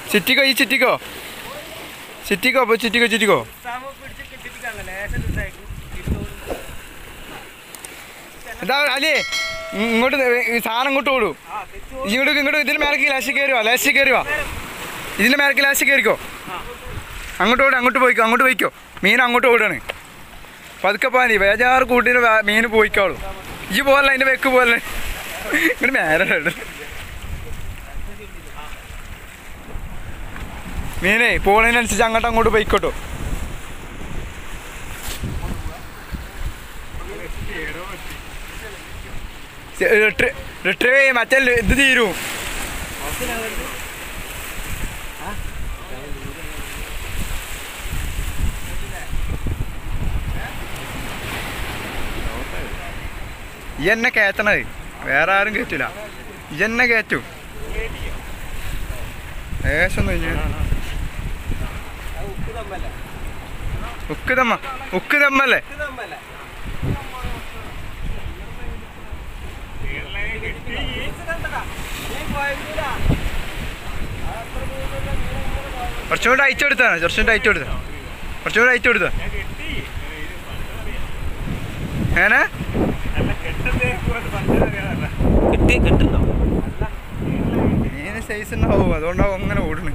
ചുറ്റിക്കോ ഈ ചുറ്റിക്കോ ചുറ്റിക്കോ അപ്പൊ ചുറ്റിക്കോ ചുറ്റിക്കോ എന്താ അല്ലേ ഇ- ഇങ്ങോട്ട് ദേ- ഈ സാധനം ഇങ്ങോട്ട് ഓടൂ ഇങ്ങോട്ട് ഇങ്ങോട്ട് ഇതിന്റെ മേലേക്ക് ലാസ്റ്റ് കയറുവാ ലാസ്റ്റ് കയറുവാ ഇതിന്റെ മേലേക്ക് ലാസ്റ്റ് കയറിക്കോ അങ്ങോട്ട് ഓടും അങ്ങോട്ട് പോയിക്കോ അങ്ങോട്ട് പോയിക്കോ മീൻ അങ്ങോട്ട് ഓടാണ് പതുക്കെ പോകാൻ വേജാറ് കൂട്ടിന് വേ- മീൻ പോയിക്കോളൂ ഇജ്ജ് പോകല്ല അതിന്റെ വെക്ക് പോലെ ഇങ്ങോട്ട് നേരെ ഇട്. മീനേ പോണതിനനുസരിച്ച് അങ്ങോട്ട് അങ്ങോട്ട് പോയിക്കോട്ടോ റിട്രീവ് ചെയ്യും മറ്റേ ഇത് തീരും ഈ എന്നെ കയറ്റണത് വേറെ ആരും കയറ്റൂല ഈ എന്നെ കയറ്റൂ ഏകദേശം ഒന്നും ഇല്ല. ഉക്ക് തമ്മ ഉക്ക് തമ്മല്ലേ കുറച്ചും കൂടെ അയച്ചു കൊടുത്താണ് കുറച്ചും കൂടെ അയച്ചു കൊടുത്ത കുറച്ചും കൂടെ അയച്ചു കൊടുത്ത ഏനെ കിട്ടി കിട്ടുന്നോ മീന് സൈസ് ഉണ്ടാവും അതുകൊണ്ടാവും അങ്ങനെ ഓടുന്നു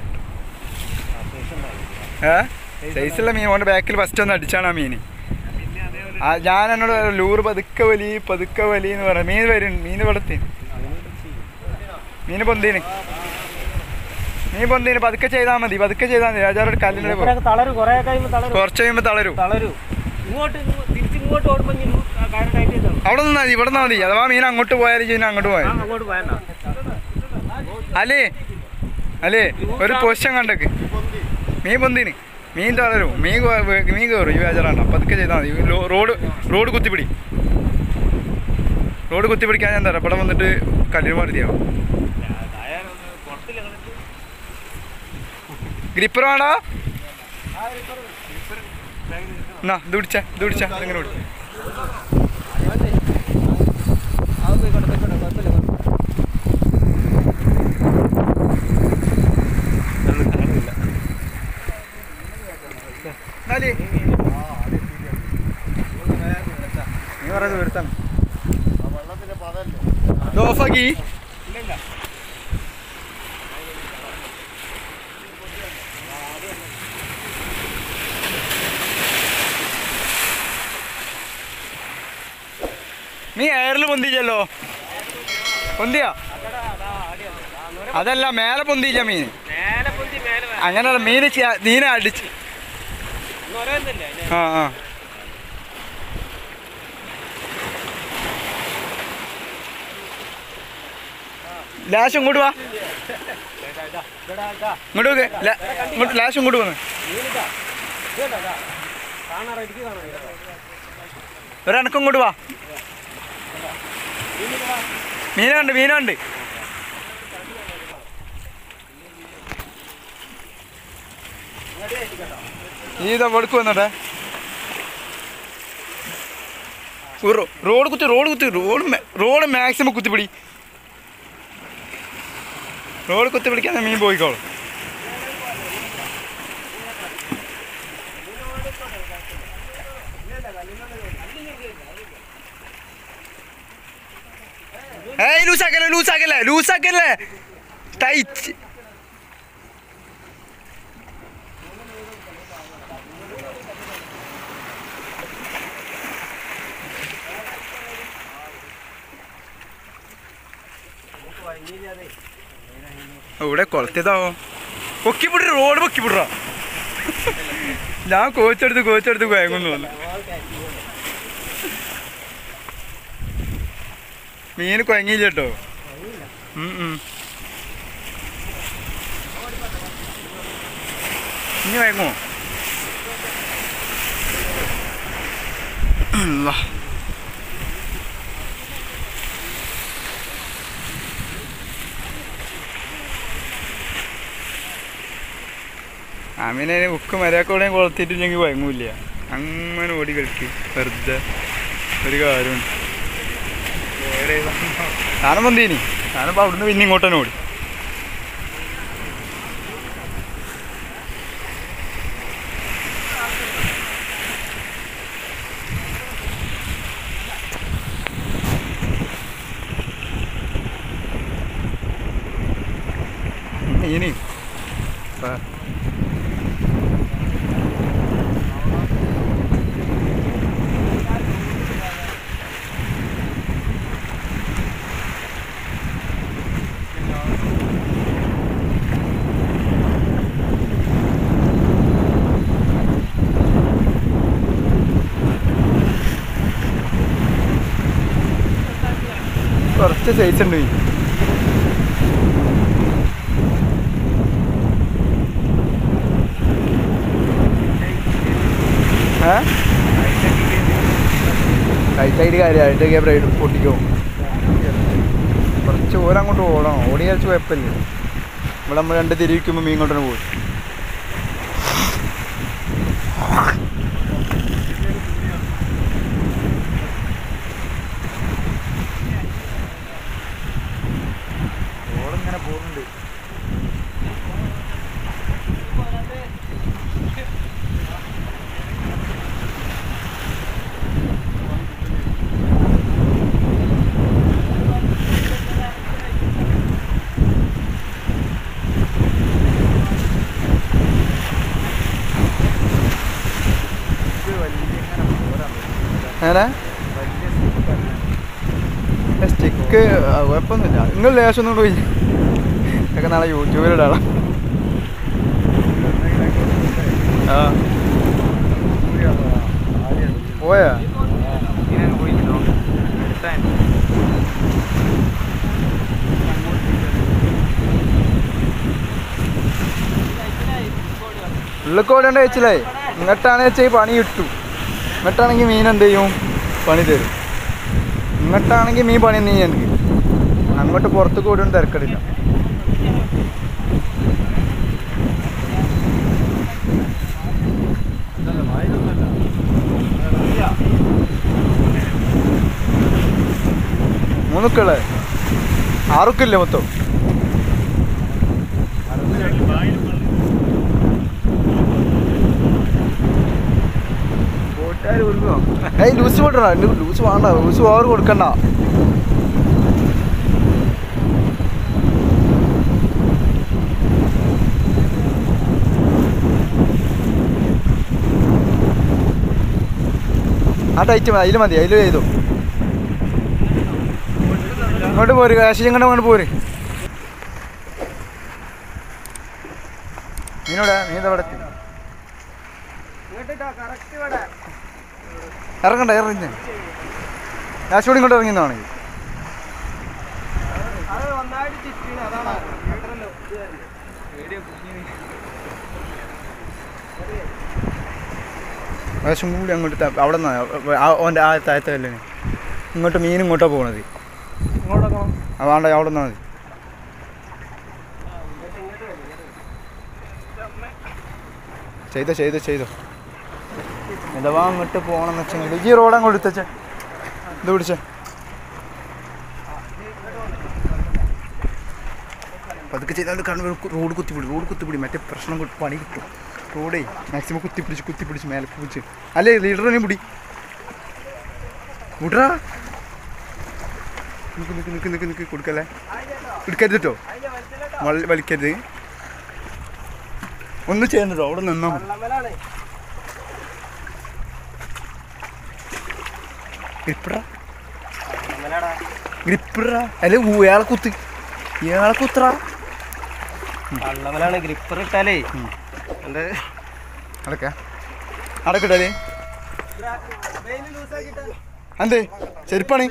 ഏ സൈസുള്ള മീൻ കൊണ്ട് ബാക്കിൽ ഫസ്റ്റ് ഒന്ന് അടിച്ചാണ് ആ മീൻ ആ ഞാൻ എന്നോട് പറഞ്ഞു, ലൂറ് പതുക്കെ വലി പതുക്കെ വലി എന്ന് പറയാം മീൻ വരും മീൻ വെള്ളത്തി മീൻ പൊന്തീന് മീൻ പൊന്തീന് പതുക്കെ ചെയ്താൽ മതി പതുക്കെ ചെയ്താൽ മതി രാജാവോട് കല്ലിൻ്റെ ഇവരൊക്കെ തളരും കുറേ കഴിയുമ്പോൾ തളരും കുറച്ച് കഴിയുമ്പോൾ തളരും തളരും ഇങ്ങോട്ട് ഇങ്ങോ- തിരിച്ച് ഇങ്ങോട്ട് ഓടുമ്പോൾ ഇനി കയറ് ടൈറ്റ് ചെയ്തോ അവിടെ നിന്നാ മതി ഇവിടെ നിന്നാ മതി അഥവാ മീൻ അങ്ങോട്ട് പോയാലും ചെയ്യുന്ന അങ്ങോട്ട് ആ പോയാൽ അങ്ങോട്ട് വേണ്ട അല്ലേ അല്ലേ ഒരു പൊസിഷൻ കണ്ടേക്ക് മീൻ പൊന്തിന് മീൻ തളരും മീൻ കോ- വേ- മീൻ കയറും ഈ വേജറാണ്ട പതുക്കെ ചെയ്താൽ മതി ഈ ലോ- റോഡ് റോഡ് കുത്തിപ്പിടി റോഡ് കുത്തിപ്പിടിക്കാൻ ഞാൻ തരാം ഇവിടെ വന്നിട്ട് കല്ലിന് മതിയാവും ഗ്രിപ്പർ വേണ്ട എന്നാ ഇത് പിടിച്ച ഇത് പിടിച്ച ഇങ്ങനെ പിടി എന്നാലേ നീ പറയുന്നത് വരുത്താണ് ഓഫാക്കി നീ എയറിൽ പൊന്തിച്ചല്ലോ പൊന്തിയാ അതല്ല മേലെ പൊന്തിയില്ല മീൻ മേലെ പൊന്തി മേലെ വേ- അങ്ങനെ മീന് ചെ- മീനെ അടിച്ച് ഒന്നും അറിയുന്നില്ല അതിന്. ആ ആ ലാശം ഇങ്ങോട്ട് വാ ഇതാ, ഇതാ. ഇങ്ങോട്ട് നോക്ക് ലാ- ഇങ്ങോട്ട് ലാശം ഇങ്ങോട്ട് വന്ന് മീനിതാ. ഇതുകണ്ടോ, ഇതാ. കാണാറോ എനിക്ക് കാണാം ഇതാ. ഒരനക്കം ഇങ്ങോട്ട് വാ മീനുണ്ട് മീനുണ്ട് ഈ ഇതാ വെളുക്ക് വന്നോട്ടെ റോ- റോഡ് കുത്തി റോഡ് കുത്തി റോഡ് മേ- റോഡ് മാക്സിമം കുത്തിപ്പിടി റോഡ് കുത്തി പിടിക്കാൻ മീൻ പോയിക്കോളും ഏയ് ലൂസാക്കല്ലേ ലൂസാക്കല്ലേ ലൂസാക്കല്ലേ ടൈറ്റ് ഇവിടെ കൊളത്തിയതാവോ പൊക്കിപ്പിടി റോഡ് പൊക്കിപ്പിടറ ഞാൻ കോച്ചെടുത്ത് കോച്ചെടുത്ത് കുഴങ്ങുന്നു തോന്നുന്നു മീൻ കുഴങ്ങിയില്ല കേട്ടോ ഉം ഉം. ഇനി കുഴങ്ങുമോ വാ അമീനെ ഉക്ക് മരയാക്കോടെ കൊളത്തിട്ടില്ലെങ്കിൽ കുഴങ്ങൂല അങ്ങനെ ഓടി കളിക്ക് വെറുതെ ഒരു കാര്യം സാധനം വന്നീനി സാധനം ഇപ്പൊ അവിടുന്ന് പിന്നെ ഇങ്ങോട്ട് തന്നെ ഓടി മീന് കുറച്ച് സൈസ് ഉണ്ട് മീൻ ഏ ടൈറ്റായിട്ട് കാര്യമായിട്ടൊക്കെ ബ്രൈഡ് പൊട്ടിക്കും കുറച്ച് ഓരം അങ്ങോട്ട് ഓടണം ഓടി കളിച്ച് കുഴപ്പമില്ല ഇവിടെ നമ്മൾ രണ്ട് തിരിക്കുമ്പോൾ മീൻ കൊണ്ടുതന്നെ പോകും ഓളിങ്ങനെ പോകുന്നുണ്ട് അങ്ങനെ സ്റ്റിക്ക് കുഴപ്പമൊന്നുമില്ല നിങ്ങൾ ലേശം ഒന്നും പോയി ഇതൊക്കെ നാളെ യൂട്യൂബിലിടാം ആ പോയാ ഉള്ളിക്കോടേണ്ട വെച്ചില്ലേ ഇങ്ങോട്ടാണ് വെച്ചാൽ പണി കിട്ടും ഇങ്ങോട്ടാണെങ്കിൽ മീൻ എന്ത് ചെയ്യും പണി തരും ഇങ്ങോട്ടാണെങ്കിൽ മീൻ പണി നീ എനിക്ക് അങ്ങോട്ട് പുറത്ത് കൂടെ തിരക്കടില്ല മൂന്നുക്കളെ ആറുക്കില്ലേ മൊത്തം ഏയ് ലൂസ് കൊടുക്കണ ലൂസ് വേണ്ട ലൂസ് ഓവർ കൊടുക്കണ്ട ആ ടൈറ്റ് മതി അതിൽ മതി അതിൽ ചെയ്തു ഇങ്ങോട്ട് പോര് കാശി ഇങ്ങോട്ട് അങ്ങോട്ട് പോര് മീനോടെ മീൻ അവിടെ എത്തി ഇറങ്ങണ്ട ഇറങ്ങി കാശോടി ഇങ്ങോട്ട് ഇറങ്ങിയതാണെങ്കിൽ കാശും കൂടി അങ്ങോട്ട് ത- അവിടെ നിന്ന് ഓൻ്റെ ആ താഴത്തെ കല്ലിന് ഇങ്ങോട്ട് മീൻ ഇങ്ങോട്ടാ പോകണത് അതാണ്ട് അവിടെ നിന്നാ മതി ചെയ്തോ ചെയ്തോ ചെയ്തോ അഥവാ അങ്ങോട്ട് പോകണം വെച്ചെങ്കിൽ ഈ റോഡ് അങ്ങോട്ട് എടുത്തച്ചേ ഇത് പിടിച്ചേ പതുക്കെ ചെയ്താൽ കാരണം റോഡ് കുത്തിപ്പിടി റോഡ് കുത്തിപ്പിടി മറ്റേ പ്രശ്നം കൊണ്ട് പണി കിട്ടും റോഡേ മാക്സിമം കുത്തിപ്പിടിച്ച് കുത്തിപ്പിടിച്ച് മേലെ പിടിച്ച് അല്ലേ ലീഡറിനെ പിടി വിടറാ നിക്ക് നിക്ക് നിക്ക് നിക്ക് നിക്ക് കൊടുക്കല്ലേ എടുക്കരുത് കേട്ടോ വൽ- വലിക്കരുത് ഒന്നും ചെയ്യുന്നുണ്ടോ അവിടെ നിന്നാ മതി ഗ്രിപ്പിടാ ഗ്രിപ്പിടാ അല്ലെ ഇയാളെ കുത്ത് ഇയാളെ കുത്തറ കള്ളമലാണ് ഗ്രിപ്പർ ഇട്ടാലേ എന്റെ അടക്ക അടക്കിട്ടേ എന്തേ ചെരുപ്പാണ്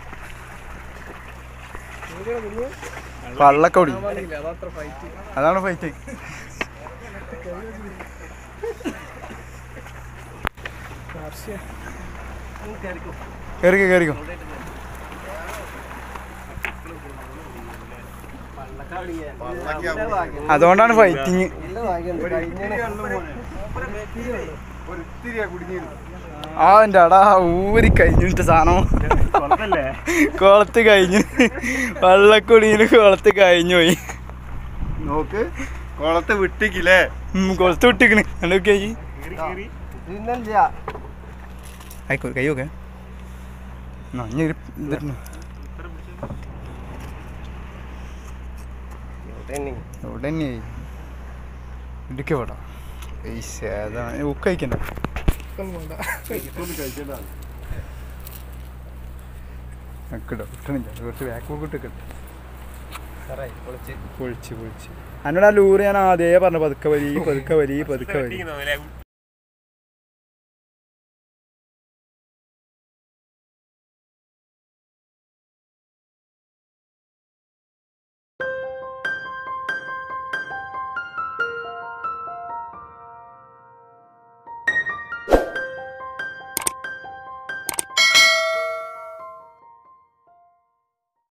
വള്ളക്കോടി അതാണ് ഫൈറ്റ് കയറിക്കോ കയറിക്കോ അതുകൊണ്ടാണ് ഫൈറ്റിങ് ആ എൻ്റെ അടാ ഊരി കഴിഞ്ഞിട്ട് സാധനം കുളത്ത് കഴിഞ്ഞ് വള്ളക്കുടിയിൽ കുളത്ത് കഴിഞ്ഞു പോയി നോക്ക് കുളത്ത് വിട്ടിക്കില്ലേ ഉം, കുളത്ത് വിട്ടിക്കണ് എന്തൊക്കെ ആയിക്കോ കൈ നോക്കെ നഞ്ഞ ഇവിടെ തന്നെ ഇടുക്കി പോടാ അതാണ് ഉക്ക് കഴിക്കണ്ട കിട്ടോ കിട്ടണില്ല കുറച്ച് ബാക്ക് പോക്ക് ഇട്ടിട്ട് പൊളിച്ച് പൊളിച്ച് എന്നോട് ആ ലൂറ് ഞാൻ ആദ്യമേ പറഞ്ഞു പതുക്കെ വലി പതുക്കെ വലി പതുക്കെ വലി